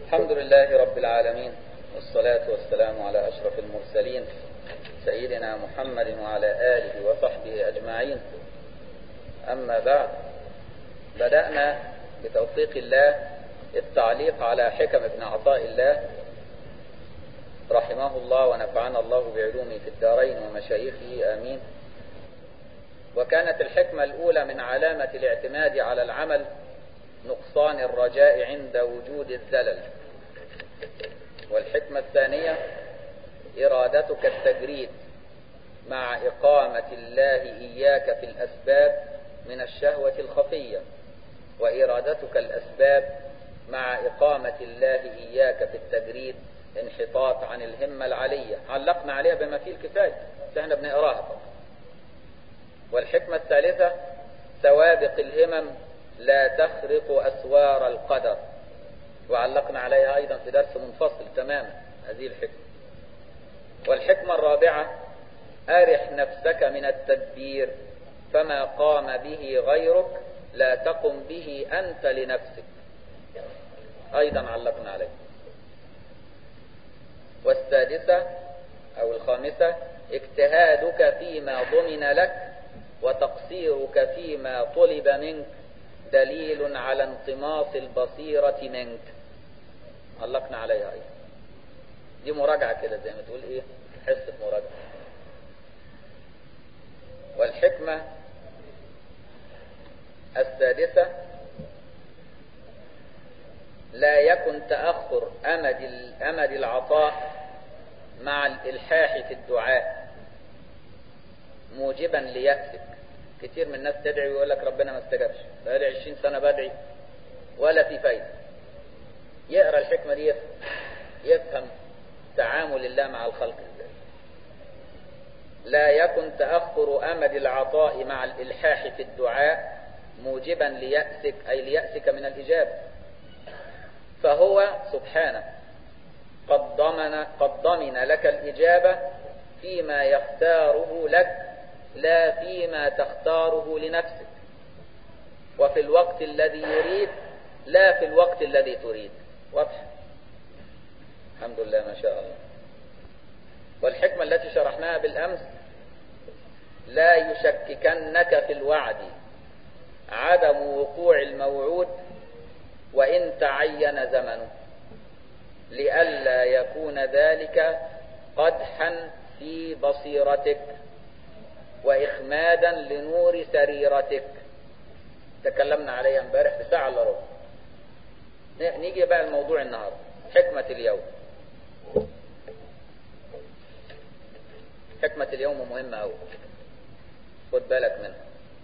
الحمد لله رب العالمين والصلاة والسلام على أشرف المرسلين سيدنا محمد وعلى آله وصحبه أجمعين أما بعد بدأنا بتوفيق الله التعليق على حكم ابن عطاء الله رحمه الله ونفعنا الله بعلومه في الدارين ومشايخه آمين وكانت الحكمة الأولى من علامة الاعتماد على العمل نقصان الرجاء عند وجود الزلل والحكمة الثانية إرادتك التجريد مع إقامة الله إياك في الأسباب من الشهوة الخفية وإرادتك الأسباب مع إقامة الله إياك في التجريد انحطاط عن الهمة العلية علقنا عليها بما فيه الكفاية احنا بنقراها طبعا والحكمة الثالثة سوابق الهمم لا تخرق أسوار القدر وعلقنا عليها أيضا في درس منفصل تماما هذه الحكمة والحكمة الرابعة أرح نفسك من التدبير فما قام به غيرك لا تقم به أنت لنفسك أيضا علقنا عليه والسادسة أو الخامسة اجتهادك فيما ضمن لك وتقصيرك فيما طلب منك دليل على انطماس البصيرة منك علقنا عليها أيضا دي مراجعة كده زي ما تقول ايه حصة مراجعة والحكمة السادسة لا يكن تأخر أمد أمد العطاء مع الإلحاح في الدعاء موجبا ليأسك كتير من الناس تدعي ويقول لك ربنا ما استجابش بقالي 20 سنة بدعي ولا في فايدة يقرأ الحكمة دي يفهم, يفهم تعامل الله مع الخلق ازاي لا يكن تأخر أمد العطاء مع الإلحاح في الدعاء موجبا ليأسك أي ليأسك من الإجابة فهو سبحانه قد ضمن, قد ضمن لك الإجابة فيما يختاره لك لا فيما تختاره لنفسك وفي الوقت الذي يريد لا في الوقت الذي تريد واضح الحمد لله ما شاء الله والحكمة التي شرحناها بالأمس لا يشككنك في الوعد عدم وقوع الموعود وإن تعين زمنه لئلا يكون ذلك قدحا في بصيرتك وإخمادا لنور سريرتك تكلمنا عليها امبارح في ساعة الا ربع نيجي بقى الموضوع النهاردة حكمة اليوم حكمة اليوم مهمة أوي خد بالك منها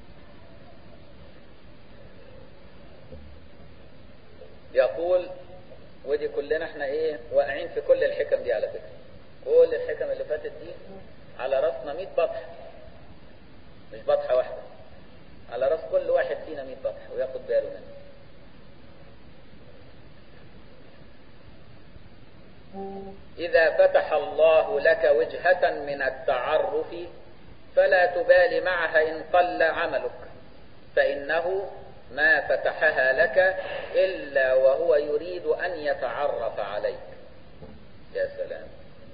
يقول ودي كلنا احنا ايه واقعين في كل الحكم دي على فكرة كل الحكم اللي فاتت دي على راسنا 100 بطحة مش بطحة واحدة على راس كل واحد فينا 100 بطحة وياخد باله منها إذا فتح الله لك وجهة من التعرف فلا تبالي معها إن قل عملك فإنه ما فتحها لك إلا وهو يريد أن يتعرف عليك يا سلام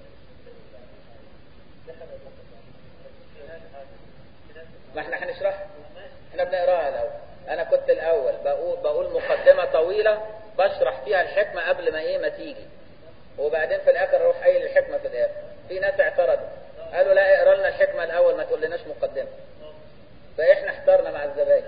ما احنا هنشرح احنا بنقراها الاول انا كنت الاول بقول بقول مقدمه طويله بشرح فيها الحكمه قبل ما ايه ما تيجي وبعدين في الاخر اروح قايل الحكمه في الاخر في ناس اعترضوا قالوا لا اقرا لنا الحكمه الاول ما تقول لناش مقدمه فاحنا احترنا مع الزباين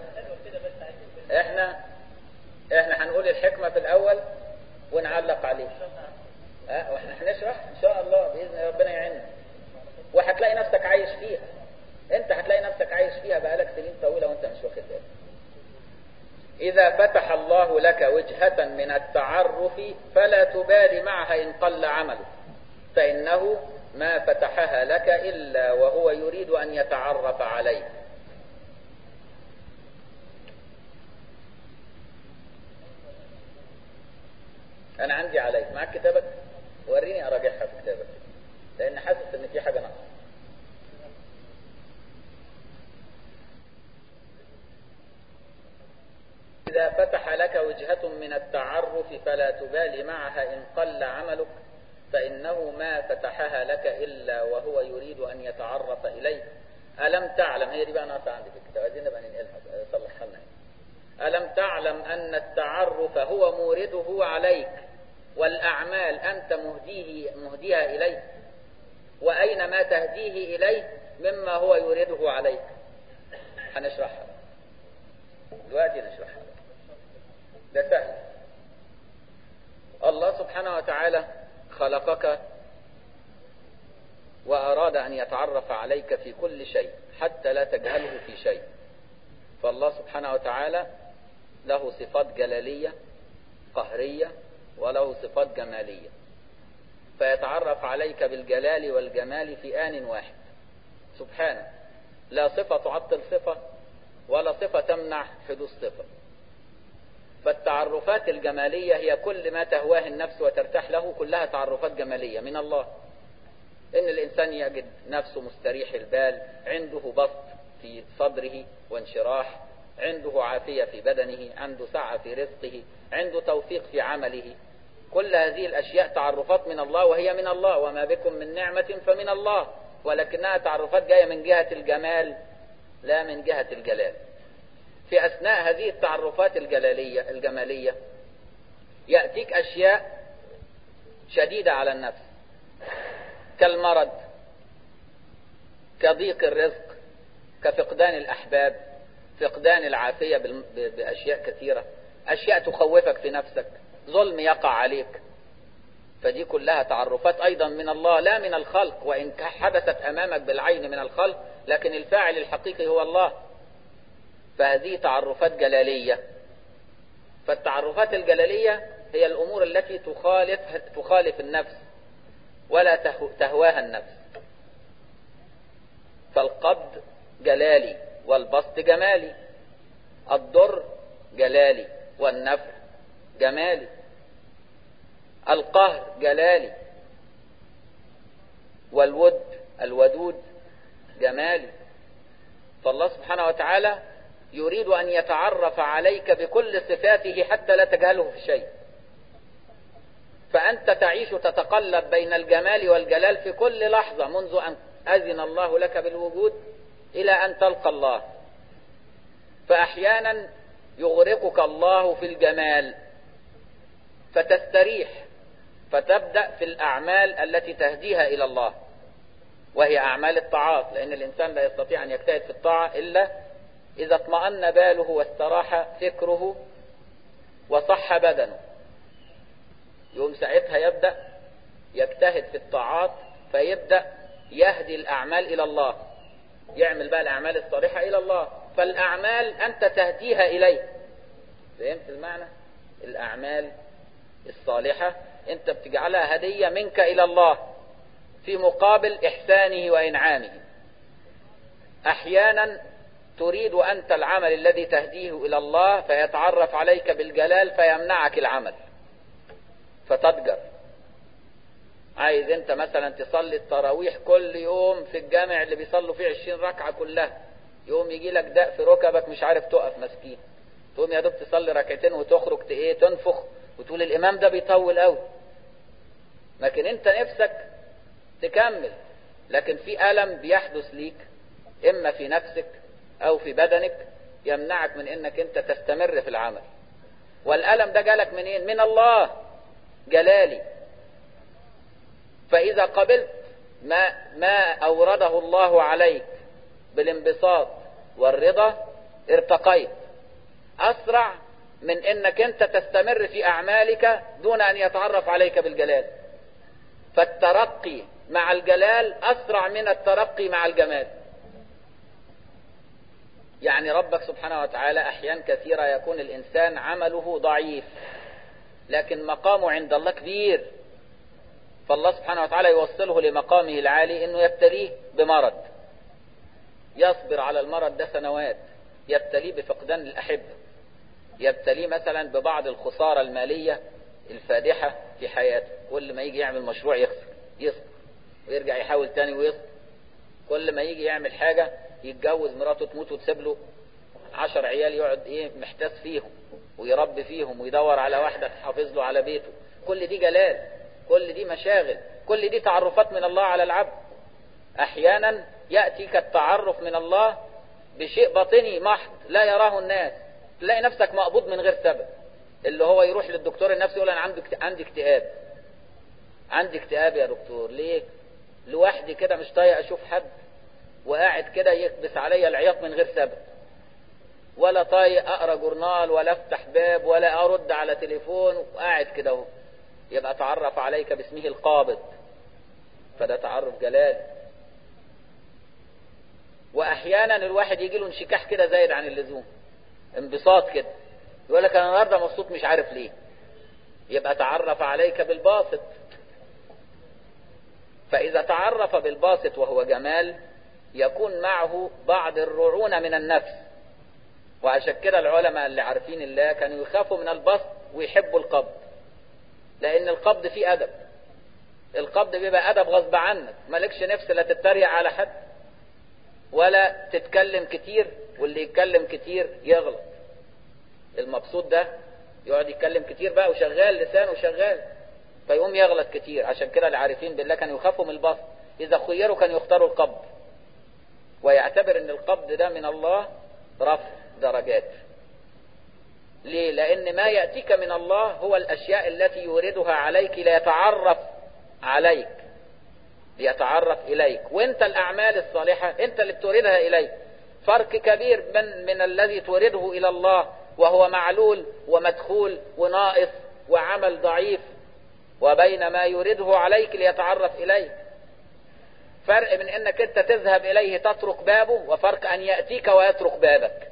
احنا احنا هنقول الحكمه في الاول ونعلق عليه اه واحنا هنشرح ان شاء الله باذن ربنا يعيننا وهتلاقي نفسك عايش فيها انت هتلاقي نفسك عايش فيها بقالك سنين طويلة وانت مش واخد بالك إذا فتح الله لك وجهة من التعرف فلا تبالي معها إن قل عملك فإنه ما فتحها لك إلا وهو يريد أن يتعرف عليك أنا عندي عليك معك كتابك وريني أراجعها في كتابك لأن حاسس إن في حاجة ناقصة إذا فتح لك وجهة من التعرف فلا تبالي معها إن قل عملك فإنه ما فتحها لك إلا وهو يريد أن يتعرف إليك ألم تعلم هي دي بقى ناقصة عندي في الكتاب عايزين نبقى ننقلها صلحها لنا ألم تعلم أن التعرف هو مورده عليك والأعمال أنت مهديه مهديها إليه وأينما تهديه إليه مما هو يريده عليك هنشرحها دلوقتي نشرحها ده سهل الله سبحانه وتعالى خلقك وأراد أن يتعرف عليك في كل شيء حتى لا تجهله في شيء فالله سبحانه وتعالى له صفات جلالية قهرية وله صفات جمالية فيتعرف عليك بالجلال والجمال في آن واحد سبحانه لا صفة تعطل صفة ولا صفة تمنع حدوث صفة فالتعرفات الجمالية هي كل ما تهواه النفس وترتاح له كلها تعرفات جمالية من الله إن الإنسان يجد نفسه مستريح البال عنده بسط في صدره وانشراح عنده عافية في بدنه عنده سعة في رزقه عنده توفيق في عمله كل هذه الأشياء تعرفات من الله وهي من الله وما بكم من نعمة فمن الله ولكنها تعرفات جاية من جهة الجمال لا من جهة الجلال في أثناء هذه التعرفات الجلالية الجمالية يأتيك أشياء شديدة على النفس كالمرض كضيق الرزق كفقدان الأحباب فقدان العافية بأشياء كثيرة أشياء تخوفك في نفسك ظلم يقع عليك فدي كلها تعرفات أيضا من الله لا من الخلق وإن حدثت أمامك بالعين من الخلق لكن الفاعل الحقيقي هو الله فهذه تعرفات جلالية فالتعرفات الجلالية هي الأمور التي تخالف تخالف النفس ولا تهواها النفس فالقبض جلالي والبسط جمالي الضر جلالي والنفع جمالي القهر جلالي والود الودود جمالي فالله سبحانه وتعالى يريد أن يتعرف عليك بكل صفاته حتى لا تجهله في شيء فأنت تعيش تتقلب بين الجمال والجلال في كل لحظة منذ أن أذن الله لك بالوجود إلى أن تلقى الله فأحيانا يغرقك الله في الجمال فتستريح فتبدأ في الأعمال التي تهديها إلى الله وهي أعمال الطاعات لأن الإنسان لا يستطيع أن يجتهد في الطاعة إلا إذا اطمأن باله واستراح فكره وصح بدنه يوم ساعتها يبدأ يجتهد في الطاعات فيبدأ يهدي الأعمال إلى الله يعمل بقى الأعمال الصالحة إلى الله فالأعمال أنت تهديها إليه فهمت المعنى الأعمال الصالحة أنت بتجعلها هدية منك إلى الله في مقابل إحسانه وإنعامه أحيانا تريد أنت العمل الذي تهديه إلى الله فيتعرف عليك بالجلال فيمنعك العمل فتضجر عايز انت مثلا تصلي التراويح كل يوم في الجامع اللي بيصلوا فيه 20 ركعة كلها يوم يجي لك داء في ركبك مش عارف تقف مسكين تقوم يا دوب تصلي ركعتين وتخرج ايه تنفخ وتقول الامام ده بيطول قوي لكن انت نفسك تكمل لكن في ألم بيحدث ليك اما في نفسك او في بدنك يمنعك من انك انت تستمر في العمل والألم ده جالك منين من الله جلالي فإذا قبلت ما, ما أورده الله عليك بالانبساط والرضا ارتقيت أسرع من أنك أنت تستمر في أعمالك دون أن يتعرف عليك بالجلال فالترقي مع الجلال أسرع من الترقي مع الجمال يعني ربك سبحانه وتعالى أحيان كثيرة يكون الإنسان عمله ضعيف لكن مقامه عند الله كبير فالله سبحانه وتعالى يوصله لمقامه العالي انه يبتليه بمرض يصبر على المرض ده سنوات يبتليه بفقدان الأحبة يبتليه مثلا ببعض الخسارة المالية الفادحة في حياته كل ما يجي يعمل مشروع يخسر يسقط ويرجع يحاول تاني ويسقط كل ما يجي يعمل حاجة يتجوز مراته تموت وتسيب له عشر عيال يقعد ايه محتاس فيهم ويربي فيهم ويدور على واحدة تحافظ له على بيته كل دي جلال كل دي مشاغل كل دي تعرفات من الله على العبد احيانا يأتيك التعرف من الله بشيء باطني محض لا يراه الناس تلاقي نفسك مقبوض من غير سبب اللي هو يروح للدكتور النفسي يقول انا عندي عندي اكتئاب عندي اكتئاب يا دكتور ليه لوحدي كده مش طايق اشوف حد وقاعد كده يكبس عليا العياط من غير سبب ولا طايق اقرا جورنال ولا افتح باب ولا ارد على تليفون وقاعد كده اهو يبقى تعرف عليك باسمه القابض فده تعرف جلال واحيانا الواحد يجي له انشكاح كده زايد عن اللزوم انبساط كده يقول لك انا النهارده مبسوط مش عارف ليه يبقى تعرف عليك بالباسط فاذا تعرف بالباسط وهو جمال يكون معه بعض الرعونة من النفس وعشان كده العلماء اللي عارفين الله كانوا يخافوا من البسط ويحبوا القبض لان القبض فيه ادب القبض بيبقى ادب غصب عنك مالكش نفس لا تتريق على حد ولا تتكلم كتير واللي يتكلم كتير يغلط المبسوط ده يقعد يتكلم كتير بقى وشغال لسانه شغال فيقوم يغلط كتير عشان كده العارفين بالله كانوا يخافوا من البسط اذا خيروا كانوا يختاروا القبض ويعتبر ان القبض ده من الله رفع درجات ليه لان ما يأتيك من الله هو الاشياء التي يوردها عليك ليتعرف عليك ليتعرف اليك وانت الاعمال الصالحة انت اللي بتوردها اليك فرق كبير من, من الذي تورده الى الله وهو معلول ومدخول وناقص وعمل ضعيف وبين ما يورده عليك ليتعرف اليك فرق من انك انت تذهب اليه تترك بابه وفرق ان يأتيك ويترك بابك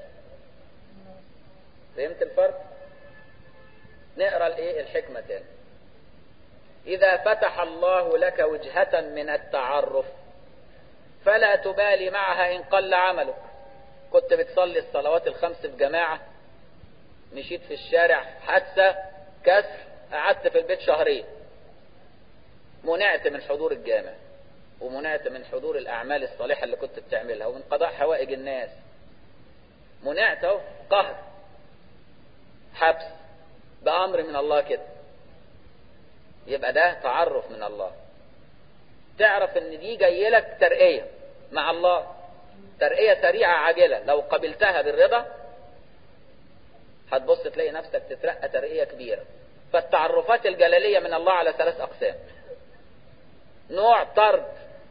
فهمت الفرق نقرا الايه الحكمة تاني اذا فتح الله لك وجهة من التعرف فلا تبالي معها ان قل عملك كنت بتصلي الصلوات الخمس في جماعة مشيت في الشارع حادثة كسر قعدت في البيت شهرين منعت من حضور الجامع ومنعت من حضور الأعمال الصالحة اللي كنت بتعملها ومن قضاء حوائج الناس منعت اهو قهر حبس بأمر من الله كده يبقى ده تعرف من الله تعرف ان دي جاي لك ترقية مع الله ترقية سريعة عاجلة لو قبلتها بالرضا هتبص تلاقي نفسك تترقى ترقية كبيرة فالتعرفات الجلالية من الله على ثلاث أقسام نوع طرد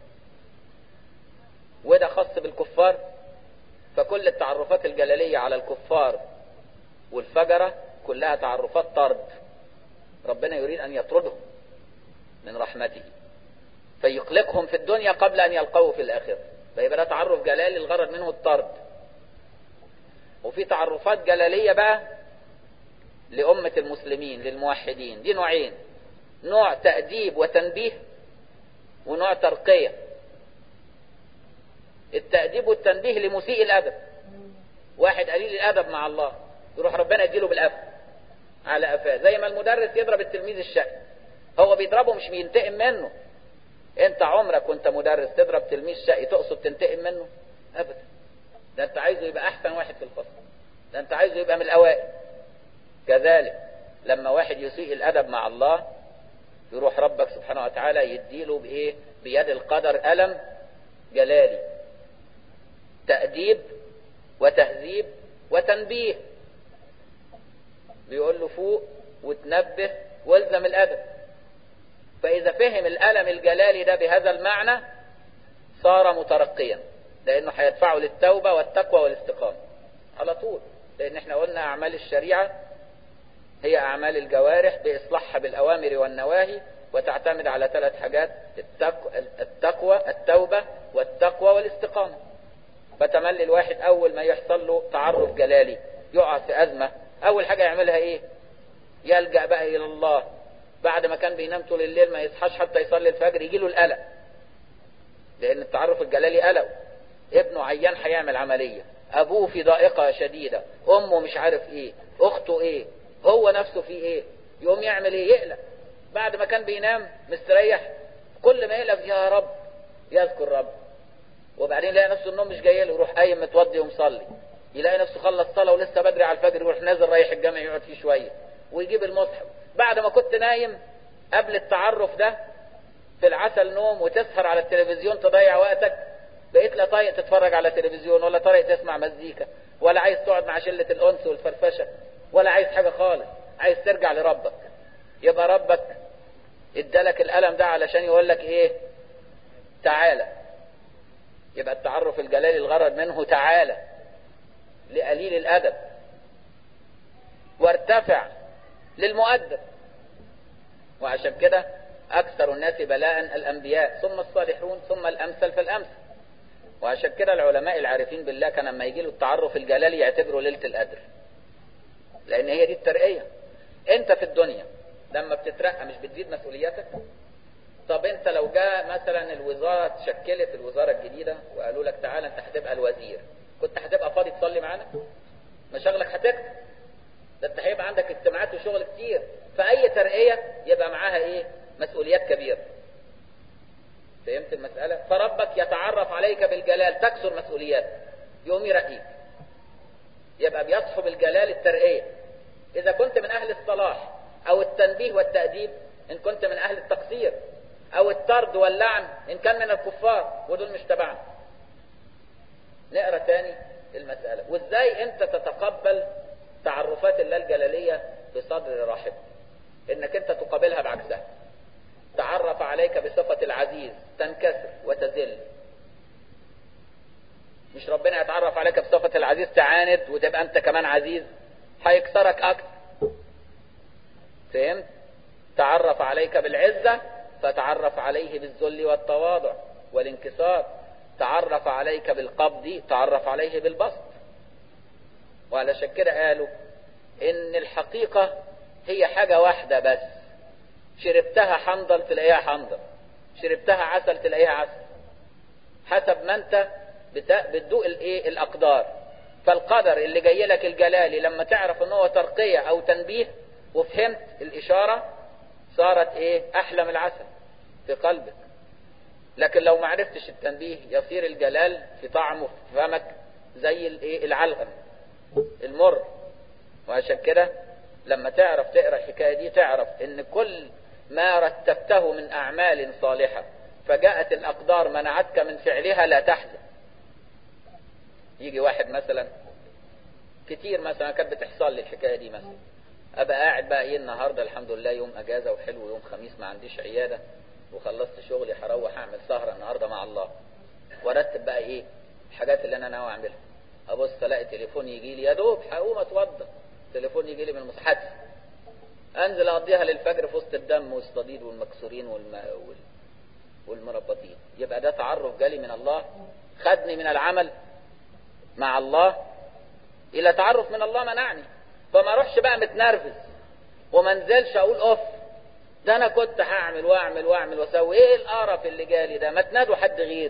وده خاص بالكفار فكل التعرفات الجلالية على الكفار والفجرة كلها تعرفات طرد ربنا يريد أن يطردهم من رحمته فيقلقهم في الدنيا قبل أن يلقوه في الآخرة فيبقى ده تعرف جلالي الغرض منه الطرد وفي تعرفات جلالية بقى لأمة المسلمين للموحدين دي نوعين نوع تأديب وتنبيه ونوع ترقية التأديب والتنبيه لمسيء الأدب واحد قليل الأدب مع الله يروح ربنا يديله بالقفا على قفاه زي ما المدرس يضرب التلميذ الشقي هو بيضربه مش بينتقم منه انت عمرك وانت مدرس تضرب تلميذ شقي تقصد تنتقم منه ابدا ده انت عايزه يبقى احسن واحد في الفصل ده انت عايزه يبقى من الاوائل كذلك لما واحد يسيء الادب مع الله يروح ربك سبحانه وتعالى يديله بايه بيد القدر ألم جلالي تأديب وتهذيب وتنبيه بيقول له فوق وتنبه والزم الأدب فإذا فهم الألم الجلالي ده بهذا المعنى صار مترقيا لأنه هيدفعه للتوبة والتقوى والاستقامة على طول لأن احنا قلنا أعمال الشريعة هي أعمال الجوارح بإصلاحها بالأوامر والنواهي وتعتمد على ثلاث حاجات التقوى التوبة والتقوى والاستقامة فتملي الواحد أول ما يحصل له تعرف جلالي يقع في أزمة أول حاجة يعملها إيه يلجأ بقى إلى الله بعد ما كان بينام طول الليل ما يصحاش حتى يصلي الفجر يجي له القلق لأن التعرف الجلالي قلقه ابنه عيان هيعمل عملية أبوه في ضائقة شديدة أمه مش عارف إيه أخته إيه هو نفسه في إيه يقوم يعمل إيه يقلق بعد ما كان بينام مستريح كل ما يقلق يا رب يذكر رب وبعدين يلاقي نفسه النوم مش جاي له يروح قايم متوضي ومصلي يلاقي نفسه خلص صلاة ولسه بدري على الفجر يروح نازل رايح الجامع يقعد فيه شوية ويجيب المصحف بعد ما كنت نايم قبل التعرف ده في العسل نوم وتسهر على التلفزيون تضيع وقتك بقيت لا طايق تتفرج على تلفزيون ولا طايق تسمع مزيكا ولا عايز تقعد مع شلة الأنس والفرفشة ولا عايز حاجة خالص عايز ترجع لربك يبقى ربك ادالك الألم ده علشان يقول لك ايه تعالى يبقى التعرف الجلالي الغرض منه تعالى لقليل الأدب وارتفع للمؤدب وعشان كده أكثر الناس بلاء الأنبياء ثم الصالحون ثم الأمثل فالأمثل وعشان كده العلماء العارفين بالله كان لما يجي له التعرف الجلالي يعتبره ليلة القدر لأن هي دي الترقية أنت في الدنيا لما بتترقى مش بتزيد مسؤولياتك طب أنت لو جاء مثلا الوزارة تشكلت الوزارة الجديدة وقالوا لك تعالى أنت هتبقى الوزير كنت هتبقى فاضي تصلي معانا مشاغلك هتكتب ده انت هيبقى عندك اجتماعات وشغل كتير فأي ترقية يبقى معاها ايه مسؤوليات كبيرة فهمت المسألة فربك يتعرف عليك بالجلال تكسر مسؤولياتك يوم يرقيك يبقى بيصحب الجلال الترقية إذا كنت من أهل الصلاح أو التنبيه والتأديب إن كنت من أهل التقصير أو الطرد واللعن إن كان من الكفار ودول مش تبعنا نقرأ تاني المسألة وإزاي أنت تتقبل تعرفات الله الجلالية بصدر رحب إنك أنت تقابلها بعكسها تعرف عليك بصفة العزيز تنكسر وتذل مش ربنا يتعرف عليك بصفة العزيز تعاند وتبقى انت كمان عزيز هيكسرك اكتر فهمت تعرف عليك بالعزة فتعرف عليه بالذل والتواضع والانكسار تعرف عليك بالقبض تعرف عليه بالبسط وعلشان كده قالوا ان الحقيقة هي حاجة واحدة بس شربتها حنظل تلاقيها حنظل شربتها عسل تلاقيها عسل حسب ما انت بتدوق الايه الاقدار فالقدر اللي جاي لك الجلالي لما تعرف ان هو ترقية او تنبيه وفهمت الاشارة صارت ايه احلى من العسل في قلبك لكن لو ما عرفتش التنبيه يصير الجلال في طعمه في فمك زي الايه العلغم المر وعشان كده لما تعرف تقرا الحكايه دي تعرف ان كل ما رتبته من اعمال صالحه فجاءت الاقدار منعتك من فعلها لا تحزن يجي واحد مثلا كتير مثلا كانت بتحصل لي الحكايه دي مثلا ابقى قاعد بقى ايه النهارده الحمد لله يوم اجازه وحلو يوم خميس ما عنديش عياده وخلصت شغلي هروح اعمل سهره النهارده مع الله وارتب بقى ايه الحاجات اللي انا ناوي اعملها ابص الاقي تليفون يجي لي يا دوب هقوم اتوضى تليفون يجي لي من المصحف انزل اقضيها للفجر في وسط الدم والصديد والمكسورين والم... والمربطين يبقى ده تعرف جالي من الله خدني من العمل مع الله الى تعرف من الله منعني فما اروحش بقى متنرفز وما انزلش اقول اوف ده انا كنت هعمل واعمل واعمل واسوي ايه القرف اللي جالي ده ما تنادوا حد غيري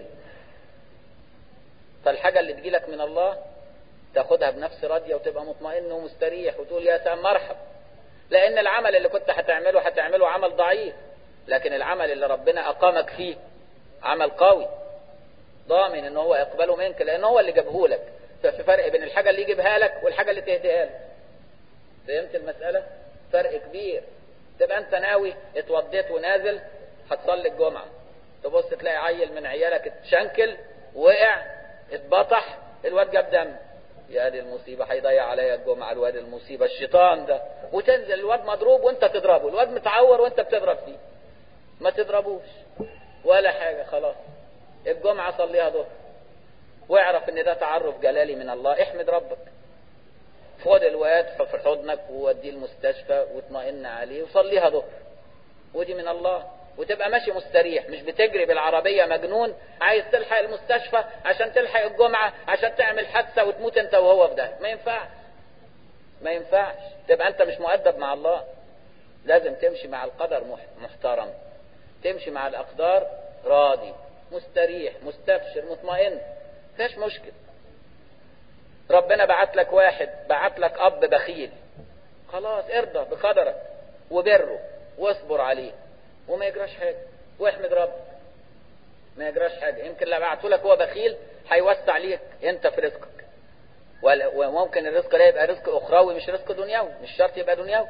فالحاجه اللي تجيلك من الله تاخدها بنفس راضيه وتبقى مطمئن ومستريح وتقول يا سلام مرحب لان العمل اللي كنت هتعمله هتعمله عمل ضعيف لكن العمل اللي ربنا اقامك فيه عمل قوي ضامن ان هو يقبله منك لان هو اللي جابه لك ففي فرق بين الحاجه اللي يجيبها لك والحاجه اللي تهديها لك فهمت المساله فرق كبير تبقى انت ناوي اتوضيت ونازل هتصلي الجمعه تبص تلاقي عيل من عيالك اتشنكل وقع اتبطح الواد جاب دم يا دي المصيبة هيضيع عليا الجمعة الواد المصيبة الشيطان ده وتنزل الواد مضروب وانت تضربه الواد متعور وانت بتضرب فيه ما تضربوش ولا حاجة خلاص الجمعة صليها ظهر واعرف ان ده تعرف جلالي من الله احمد ربك خد الواد في حضنك ووديه المستشفى واطمئن عليه وصليها ظهر ودي من الله وتبقى ماشي مستريح مش بتجري بالعربية مجنون عايز تلحق المستشفى عشان تلحق الجمعة عشان تعمل حادثة وتموت انت وهو في ده ما ينفعش ما ينفعش تبقى انت مش مؤدب مع الله لازم تمشي مع القدر محترم تمشي مع الأقدار راضي مستريح مستبشر مطمئن فيش مشكلة ربنا بعت لك واحد بعت لك أب بخيل خلاص ارضى بقدرك وبره واصبر عليه وما يجراش حاجة واحمد ربك ما يجراش حاجة يمكن لو بعته لك هو بخيل هيوسع ليك انت في رزقك وممكن الرزق ده يبقى رزق اخروي مش رزق دنيوي مش شرط يبقى دنيوي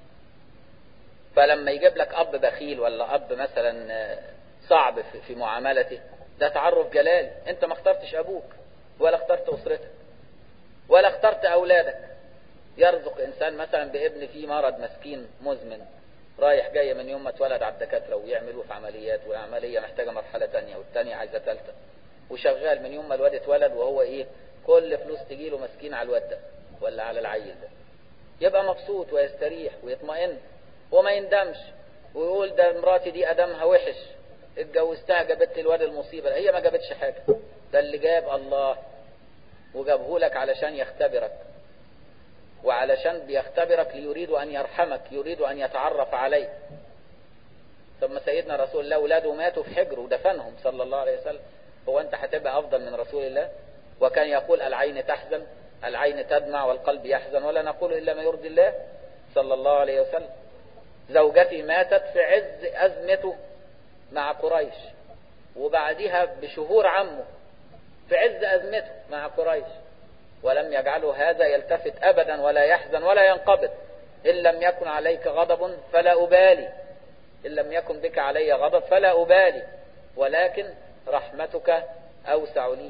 فلما يجيب لك اب بخيل ولا اب مثلا صعب في معاملته ده تعرف جلالي انت ما اخترتش ابوك ولا اخترت اسرتك ولا اخترت اولادك يرزق انسان مثلا بابن فيه مرض مسكين مزمن رايح جاي من يوم ما اتولد على الدكاتره ويعملوه في عمليات والعمليه محتاجه مرحله ثانيه والثانيه عايزه ثالثه وشغال من يوم ما الواد اتولد وهو ايه كل فلوس تجيله مسكين على الواد ده ولا على العيل ده يبقى مبسوط ويستريح ويطمئن وما يندمش ويقول ده مراتي دي ادمها وحش اتجوزتها جابت لي الواد المصيبه هي ما جابتش حاجه ده اللي جاب الله وجابه لك علشان يختبرك وعلشان بيختبرك ليريد ان يرحمك يريد ان يتعرف عليك ثم سيدنا رسول الله اولاده ماتوا في حجره ودفنهم صلى الله عليه وسلم هو انت هتبقى افضل من رسول الله وكان يقول العين تحزن العين تدمع والقلب يحزن ولا نقول الا ما يرضي الله صلى الله عليه وسلم زوجتي ماتت في عز ازمته مع قريش وبعدها بشهور عمه في عز ازمته مع قريش ولم يجعله هذا يلتفت ابدا ولا يحزن ولا ينقبض ان لم يكن عليك غضب فلا ابالي ان لم يكن بك علي غضب فلا ابالي ولكن رحمتك اوسع لي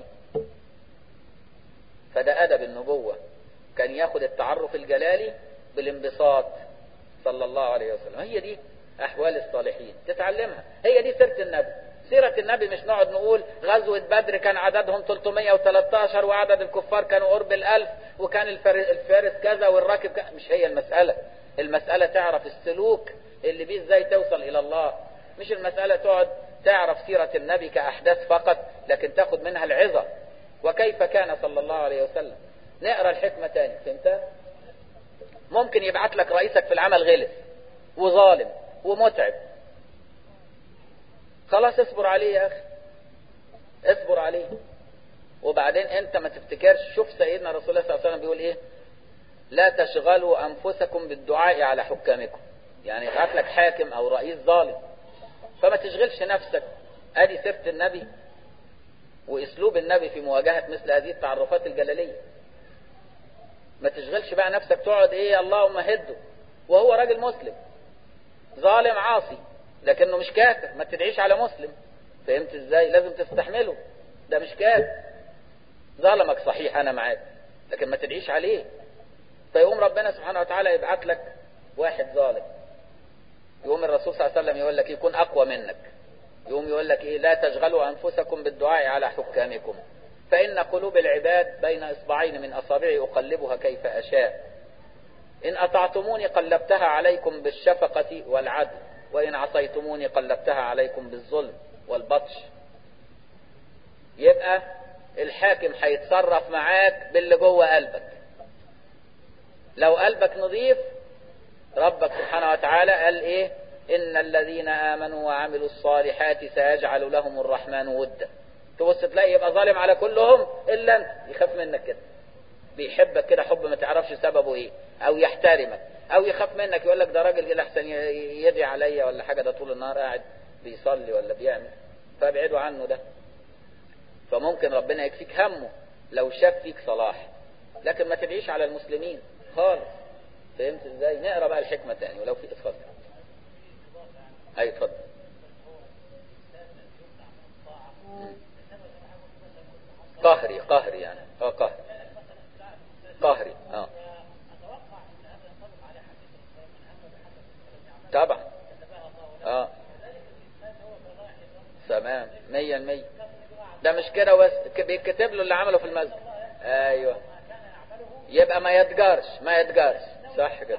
فده ادب النبوه كان ياخد التعرف الجلالي بالانبساط صلى الله عليه وسلم هي دي احوال الصالحين تتعلمها هي دي سيره النبي سيرة النبي مش نقعد نقول غزوة بدر كان عددهم 313 وعدد الكفار كانوا قرب الألف وكان الفارس كذا والراكب كذا مش هي المسألة المسألة تعرف السلوك اللي بيه ازاي توصل إلى الله مش المسألة تقعد تعرف سيرة النبي كأحداث فقط لكن تاخد منها العظة وكيف كان صلى الله عليه وسلم نقرأ الحكمة تاني فهمتها ممكن يبعت لك رئيسك في العمل غلس وظالم ومتعب خلاص اصبر عليه يا اخي اصبر عليه وبعدين انت ما تفتكرش شوف سيدنا رسول الله صلى الله عليه وسلم بيقول ايه لا تشغلوا انفسكم بالدعاء على حكامكم يعني يبعت لك حاكم او رئيس ظالم فما تشغلش نفسك ادي سيره النبي واسلوب النبي في مواجهه مثل هذه التعرفات الجلاليه ما تشغلش بقى نفسك تقعد ايه اللهم هده وهو راجل مسلم ظالم عاصي لكنه مش كافر ما تدعيش على مسلم فهمت ازاي لازم تستحمله ده مش كافر ظلمك صحيح انا معاك لكن ما تدعيش عليه فيقوم ربنا سبحانه وتعالى يبعت لك واحد ظالم يقوم الرسول صلى الله عليه وسلم يقول لك يكون اقوى منك يقوم يقول لك ايه لا تشغلوا انفسكم بالدعاء على حكامكم فان قلوب العباد بين اصبعين من اصابعي اقلبها كيف اشاء ان اطعتموني قلبتها عليكم بالشفقه والعدل وإن عصيتموني قلبتها عليكم بالظلم والبطش يبقى الحاكم هيتصرف معاك باللي جوه قلبك لو قلبك نظيف ربك سبحانه وتعالى قال ايه ان الذين امنوا وعملوا الصالحات سيجعل لهم الرحمن ودا تبص تلاقي يبقى ظالم على كلهم الا انت يخاف منك كده بيحبك كده حب ما تعرفش سببه ايه او يحترمك او يخاف منك يقول لك ده راجل كده احسن يدعي عليا ولا حاجه ده طول النهار قاعد بيصلي ولا بيعمل فابعدوا عنه ده فممكن ربنا يكفيك همه لو شاف فيك صلاح لكن ما تدعيش على المسلمين خالص فهمت ازاي نقرا بقى الحكمه تاني ولو في اتفضل اي اتفضل قهري قهري يعني اه قهري قهري اه طبعا اه تمام مية المية ده مش كده بس بيتكتب له اللي عمله في المسجد ايوه يبقى ما يتجارش ما يتجارش صح كده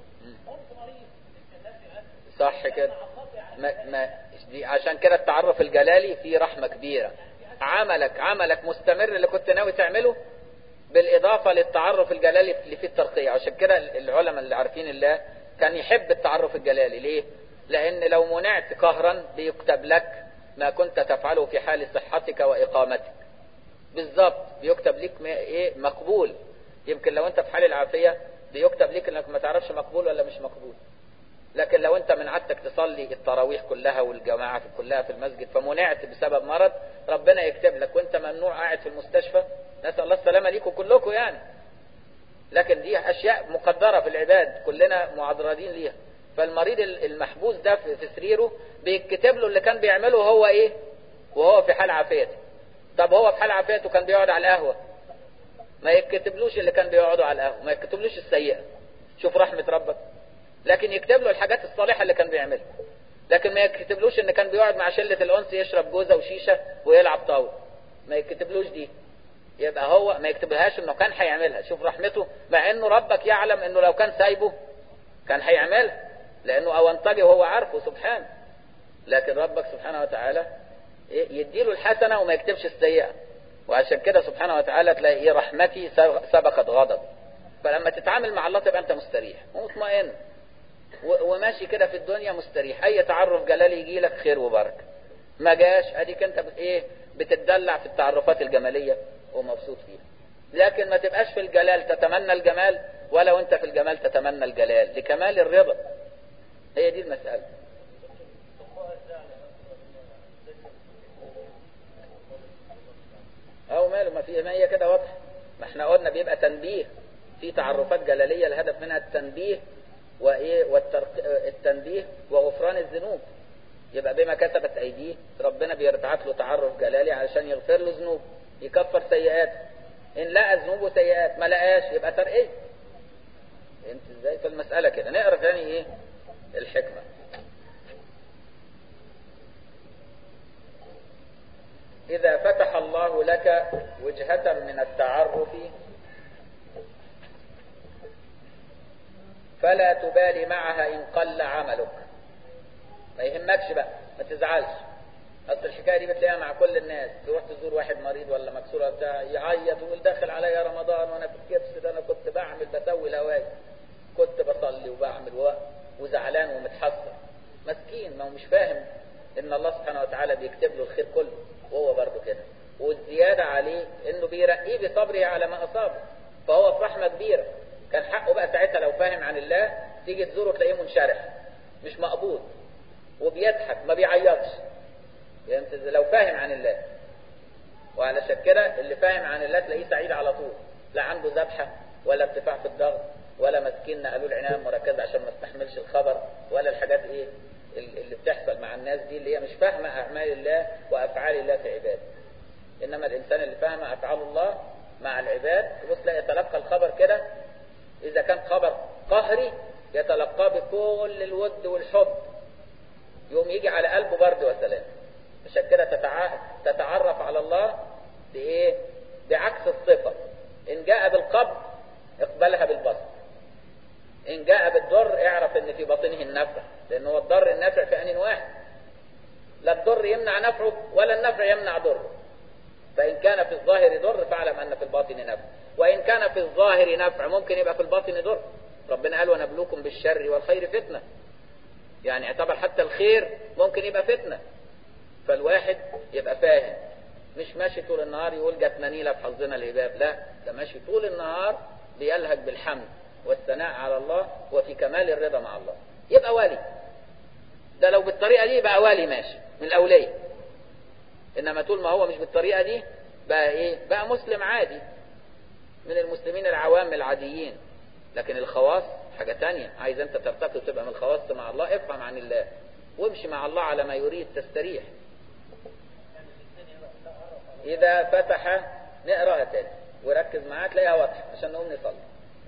صح كده ما ما دي عشان كده التعرف الجلالي فيه رحمة كبيرة عملك عملك مستمر اللي كنت ناوي تعمله بالإضافة للتعرف الجلالي اللي فيه الترقية عشان كده العلماء اللي عارفين الله كان يحب التعرف الجلالي ليه لأن لو منعت قهرا بيكتب لك ما كنت تفعله في حال صحتك وإقامتك بالظبط بيكتب لك ايه مقبول يمكن لو انت في حال العافية بيكتب لك انك ما تعرفش مقبول ولا مش مقبول لكن لو انت من عادتك تصلي التراويح كلها والجماعة كلها في المسجد فمنعت بسبب مرض ربنا يكتب لك وانت ممنوع قاعد في المستشفى نسأل الله السلامة ليكم كلكم يعني لكن دي أشياء مقدرة في العباد كلنا معرضين ليها فالمريض المحبوس ده في سريره بيتكتب له اللي كان بيعمله هو ايه وهو في حال عافيته طب هو في حال عافيته كان بيقعد على القهوة ما يكتبلوش اللي كان بيقعدوا على القهوة ما يكتبلوش السيئة شوف رحمة ربك لكن يكتب له الحاجات الصالحة اللي كان بيعملها لكن ما يكتبلوش ان كان بيقعد مع شلة الانس يشرب جوزة وشيشة ويلعب طاولة ما يكتبلوش دي يبقى هو ما يكتبلهاش انه كان هيعملها شوف رحمته مع انه ربك يعلم انه لو كان سايبه كان هيعملها لانه اونطجي وهو عارفه سبحانه لكن ربك سبحانه وتعالى يديله الحسنة وما يكتبش السيئة وعشان كده سبحانه وتعالى تلاقي ايه رحمتي سبقت غضب فلما تتعامل مع الله تبقى انت مستريح ومطمئن وماشي كده في الدنيا مستريح اي تعرف جلالي يجي لك خير وبركه ما جاش اديك انت ايه بتتدلع في التعرفات الجماليه ومبسوط فيها لكن ما تبقاش في الجلال تتمنى الجمال ولا وانت في الجمال تتمنى الجلال لكمال الرضا هي دي المسألة او ماله ما في ما هي كده واضحه ما احنا قلنا بيبقى تنبيه في تعرفات جلالية الهدف منها التنبيه وايه والترق... التنبيه وغفران الذنوب يبقى بما كسبت ايديه ربنا بيبعت له تعرف جلالي علشان يغفر له ذنوب يكفر سيئات ان لقى ذنوب وسيئات ما لقاش يبقى ترقيه انت ازاي في المسألة كده نقرا تاني ايه الحكمة إذا فتح الله لك وجهة من التعرف فلا تبالي معها إن قل عملك ما يهمكش بقى ما تزعلش أصل الحكاية دي بتلاقيها مع كل الناس تروح تزور واحد مريض ولا مكسور بتاع يعيط ويقول داخل عليا رمضان وأنا في الكبس ده أنا كنت بعمل بسوي الهواي كنت بصلي وبعمل و... وزعلان ومتحسر مسكين ما هو مش فاهم ان الله سبحانه وتعالى بيكتب له الخير كله وهو برضه كده والزيادة عليه انه بيرقيه بصبره على ما اصابه فهو في رحمة كبيرة كان حقه بقى ساعتها لو فاهم عن الله تيجي تزوره تلاقيه منشرح مش مقبوض وبيضحك ما بيعيطش يعني لو فاهم عن الله وعلى كده اللي فاهم عن الله تلاقيه سعيد على طول لا عنده ذبحة ولا ارتفاع في الضغط ولا مسكين نقلوا العناية المركزة عشان ما استحملش الخبر ولا الحاجات ايه اللي بتحصل مع الناس دي اللي هي مش فاهمة أعمال الله وأفعال الله في عباده إنما الإنسان اللي فاهم أفعال الله مع العباد تبص لا يتلقى الخبر كده إذا كان خبر قهري يتلقاه بكل الود والحب يوم يجي على قلبه برد وسلام عشان كده تتعرف على الله بإيه؟ بعكس الصفة إن جاء بالقبض اقبلها بالبسط إن جاء بالضر اعرف إن في باطنه النفع لأن هو الضر النافع في آن واحد لا الضر يمنع نفعه ولا النفع يمنع ضره فإن كان في الظاهر ضر فاعلم أن في الباطن نفع وإن كان في الظاهر نفع ممكن يبقى في الباطن ضر ربنا قال ونبلوكم بالشر والخير فتنة يعني اعتبر حتى الخير ممكن يبقى فتنة فالواحد يبقى فاهم مش ماشي طول النهار يقول جاتنا نيلة في حظنا الهباب لا ده ماشي طول النهار بيلهج بالحمد والثناء على الله وفي كمال الرضا مع الله يبقى والي ده لو بالطريقة دي يبقى والي ماشي من الأولية إنما طول ما هو مش بالطريقة دي بقى إيه بقى مسلم عادي من المسلمين العوام العاديين لكن الخواص حاجة تانية عايز أنت ترتقي وتبقى من الخواص مع الله افهم عن الله وامشي مع الله على ما يريد تستريح إذا فتح نقراها تاني وركز معاك تلاقيها واضحة عشان نقوم نصلي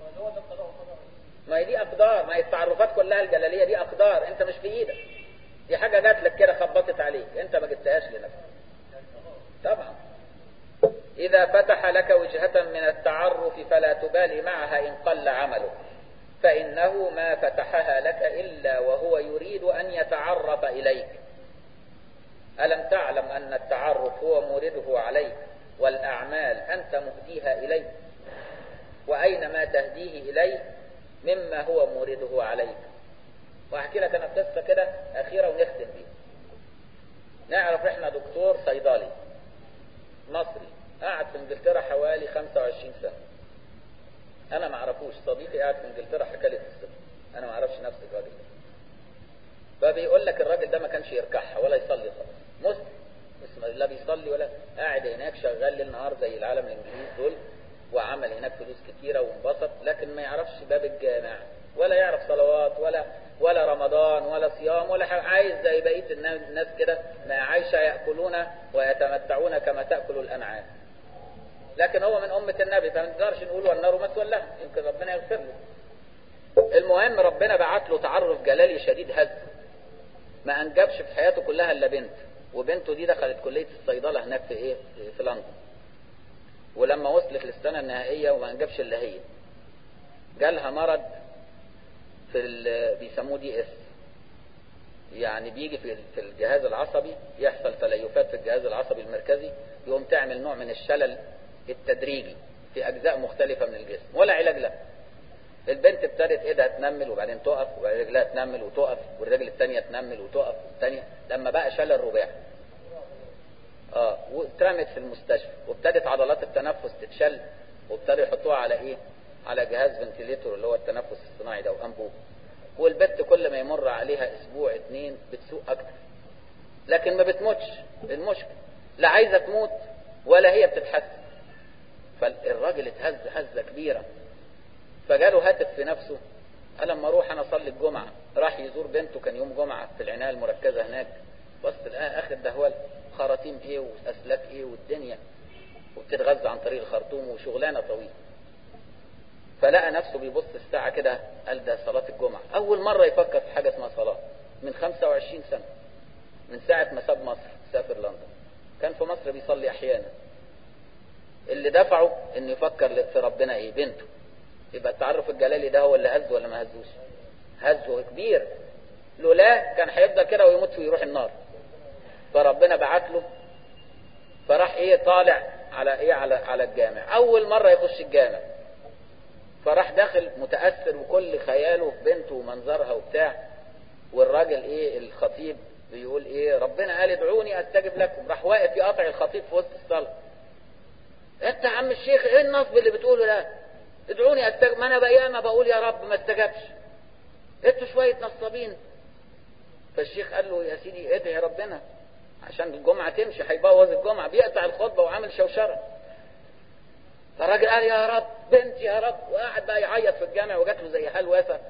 ما هي دي أقدار ما هي التعرفات كلها الجلالية دي أقدار أنت مش في إيدك دي حاجة جات لك كده خبطت عليك أنت ما جبتهاش لنفسك طبعا إذا فتح لك وجهة من التعرف فلا تبالي معها إن قل عملك فإنه ما فتحها لك إلا وهو يريد أن يتعرف إليك ألم تعلم أن التعرف هو مورده عليك والأعمال أنت مهديها إليه وأينما تهديه إليه مما هو مورده عليك وأحكي لك أنا قصة كده أخيرة ونختم بيها نعرف إحنا دكتور صيدلي مصري قعد في انجلترا حوالي 25 سنة أنا ما أعرفوش صديقي قاعد في انجلترا حكى لي قصته أنا ما أعرفش نفس الراجل ده فبيقول لك الراجل ده ما كانش يركعها ولا يصلي خالص مسلم بس لا بيصلي ولا قاعد هناك شغال ليل نهار زي العالم الانجليزي دول وعمل هناك فلوس كتيرة وانبسط لكن ما يعرفش باب الجامع ولا يعرف صلوات ولا ولا رمضان ولا صيام ولا حاجة عايز زي بقية الناس كده ما عايشة يأكلون ويتمتعون كما تأكل الأنعام لكن هو من أمة النبي فما نقدرش نقول والنار مثوى له يمكن ربنا يغفر له المهم ربنا بعت له تعرف جلالي شديد هز ما أنجبش في حياته كلها إلا بنت وبنته دي دخلت كلية الصيدلة هناك في إيه في لندن ولما وصلت للسنة النهائية وما أنجبش إلا هي جالها مرض في بيسموه دي اس يعني بيجي في في الجهاز العصبي يحصل تليفات في الجهاز العصبي المركزي يقوم تعمل نوع من الشلل التدريجي في أجزاء مختلفة من الجسم ولا علاج له البنت ابتدت ايدها تنمل وبعدين تقف وبعدين رجلها تنمل وتقف والرجل الثانيه تنمل وتقف الثانيه لما بقى شلل رباعي اه واترمت في المستشفى وابتدت عضلات التنفس تتشل وابتدوا يحطوها على ايه على جهاز فنتيليتور اللي هو التنفس الصناعي ده وانبوب والبت كل ما يمر عليها اسبوع اتنين بتسوق اكتر لكن ما بتموتش المشكله لا عايزه تموت ولا هي بتتحسن فالراجل اتهز هزه كبيره فجاله هاتف في نفسه قال لما اروح انا اصلي الجمعه راح يزور بنته كان يوم جمعه في العنايه المركزه هناك بص لقاها اخر دهوال خراطيم ايه واسلاك ايه والدنيا وبتتغذى عن طريق الخرطوم وشغلانه طويله فلقى نفسه بيبص الساعة كده قال ده صلاة الجمعة أول مرة يفكر في حاجة اسمها صلاة من 25 سنة من ساعة ما ساب مصر سافر لندن كان في مصر بيصلي أحيانا اللي دفعه إنه يفكر في ربنا إيه بنته يبقى التعرف الجلالي ده هو اللي هزه ولا ما هزوش هزه كبير لولا كان هيفضل كده ويموت ويروح النار فربنا بعت له فراح ايه طالع على ايه على على الجامع اول مرة يخش الجامع فراح داخل متأثر وكل خياله بنته ومنظرها وبتاع والراجل ايه الخطيب بيقول ايه ربنا قال ادعوني استجب لكم راح واقف يقاطع الخطيب في وسط الصلاة انت يا عم الشيخ ايه النصب اللي بتقوله ده ادعوني استجب ما انا بقى ما بقول يا رب ما استجبش انتوا شوية نصابين فالشيخ قال له يا سيدي ادعي ربنا عشان الجمعة تمشي هيبوظ الجمعة بيقطع الخطبة وعامل شوشرة فالراجل قال يا رب بنتي يا رب وقعد بقى يعيط في الجامع وجات له زي هلوسه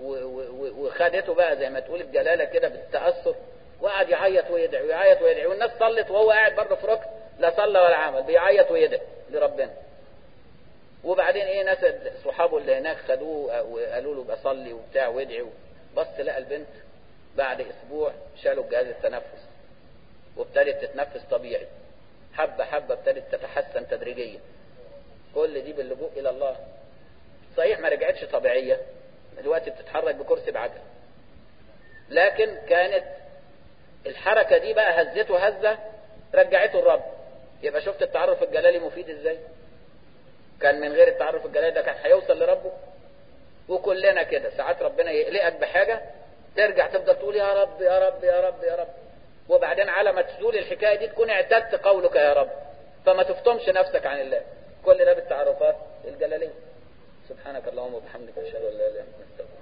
وخدته بقى زي ما تقول الجلاله كده بالتاثر وقعد يعيط ويدعي ويعيط ويدعي والناس صلت وهو قاعد برضه في ركن لا صلى ولا عمل بيعيط ويدعي لربنا وبعدين ايه ناس صحابه اللي هناك خدوه وقالوا له بصلي وبتاع وادعي بص لقى البنت بعد اسبوع شالوا جهاز التنفس وابتدت تتنفس طبيعي حبه حبه ابتدت تتحسن تدريجيا كل دي باللجوء الى الله صحيح ما رجعتش طبيعية دلوقتي بتتحرك بكرسي بعجل لكن كانت الحركة دي بقى هزته هزة رجعته الرب يبقى شفت التعرف الجلالي مفيد ازاي كان من غير التعرف الجلالي ده كان هيوصل لربه وكلنا كده ساعات ربنا يقلقك بحاجة ترجع تفضل تقول يا رب يا رب يا رب يا رب وبعدين على ما تزول الحكاية دي تكون اعتدت قولك يا رب فما تفطمش نفسك عن الله كل ده بالتعرفات الجلالية سبحانك اللهم وبحمدك أشهد أن لا إله إلا أنت نستغفرك